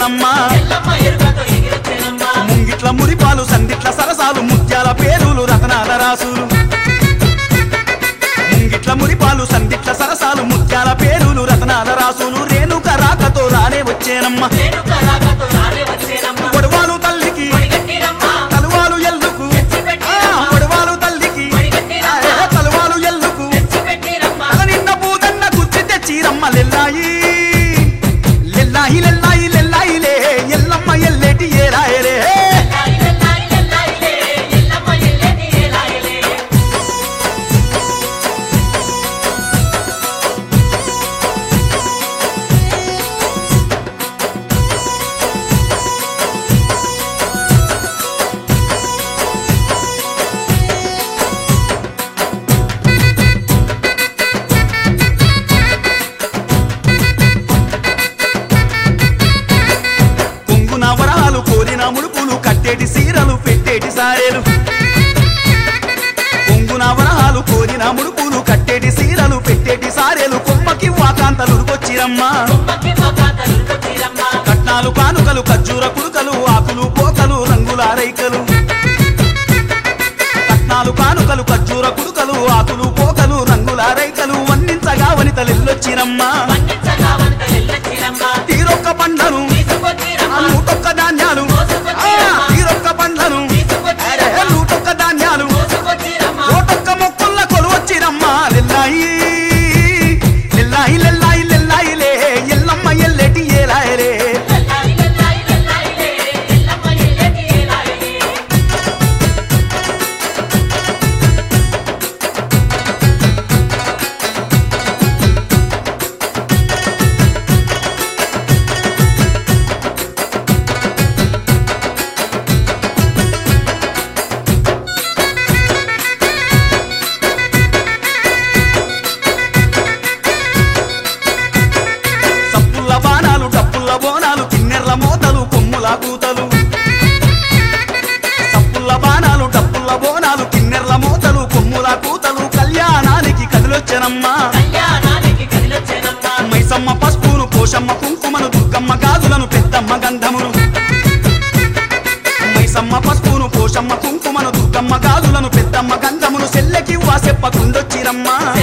ఎగిరొచ్చెనమ్మా ఎల్లమ్మ ఎరుకతో ఎగిరొచ్చెనమ్మా ముంగిట్ల మురిపాలు సందిట్ల సరసాలు ముత్యాల పేరులు రతనాల రాసులు ముంగిట్ల మురిపాలు సందిట్ల సరసాలు ముత్యాల పేరులు రతనాల రాసులు రేణుక రాకతో రానే వచ్చేనమ్మా రేణుక రాకతో రానే వచ్చేనమ్మా కొడవాలు తల్లికి మడిగట్టినమ్మా తలువాలు ఎల్లుకు ఆ, కొడవాలు తల్లికి ఆ, తలువాలు ఎల్లుకు తెచ్చిపెట్టినమ్మా తల నిన్న పూదన్న కుచ్చి తెచ్చిరమ్మ లెల్లాయి లెల్లాయి లెల్లాయి లెల్లాయి లే ఎల్లమ్మ ఎల్లేటి ఏరాయలే ఎల్లాయి ఎల్లాయి ఎల్లాయిలే ఎల్లమ్మ ఎల్లేటి ఏలాయలే కొంగున వరాలు కోరిన ముడుపులు కట్టేటి సీరలు పెట్టేటి సారేలు కొంగున వరాలు కోరిన ముడుపులు కట్టేటి సీరలు పెట్టేటి సారేలు కొమ్మకి వాకాంతలు ఉరుకొచ్చిరమ్మా కొమ్మకి మొకాతలు కొచ్చిరమ్మా కట్నాలు కానుకలు ఖర్జూర కుడుకలు ఆకులు పోకలు రంగుల రైకలు కట్నాలు కానుకలు ఖర్జూర కుడుకలు ఆకులు పోకలు రంగుల రైకలు వన్నించగా వనితలెల్లొచ్చిరమ్మా పండించగా వంట ఎల్లచ్చిరమ్మా తీరొక్క పండ్లను ఆ తీసుకొచ్చిరమ్మా నూటొక్క ధాన్యాలు ఆ, తీరొక్క పండ్లను అరే, నూటొక్క ధాన్యాలు మోసుకొచ్చిరమ్మా ఓటొక్క మొక్కుల్ల కొలువచ్చిరమ్మా లెల్లాయి లెల్లాయి లెల్లాయి లెల్లాయి లే ఎల్లమ్మ ఎల్లెటి ఏలాయలే ఎల్లాయి ఎల్లాయి ఎల్లాయిలే ఎల్లమ్మ ఎల్లేటి ఏలాయలే సప్పుల్ల బాణాలు డప్పుల్ల బోనాలు కిన్నెర్ల మోతలు కొమ్ముల కూతలు సప్పుల్ల బాణాలు డప్పుల్ల బోనాలు కిన్నెర్ల మోతలు కొమ్ముల కూతలు కళ్యాణానికి కదిలొచ్చనమ్మా కళ్యాణానికి కదిలొచ్చెనమ్మా మైసమ్మ పసుపును పోషమ్మ కుంకుమను దుర్గమ్మ గాజులను పెద్దమ్మ గంధమును మైసమ్మ పసుపును పోషమ్మ కుంకుమను దుర్గమ్మ గాజులను పెద్దమ్మ గంధమును సెల్లెకి చెప్పకుండొచ్చిరమ్మా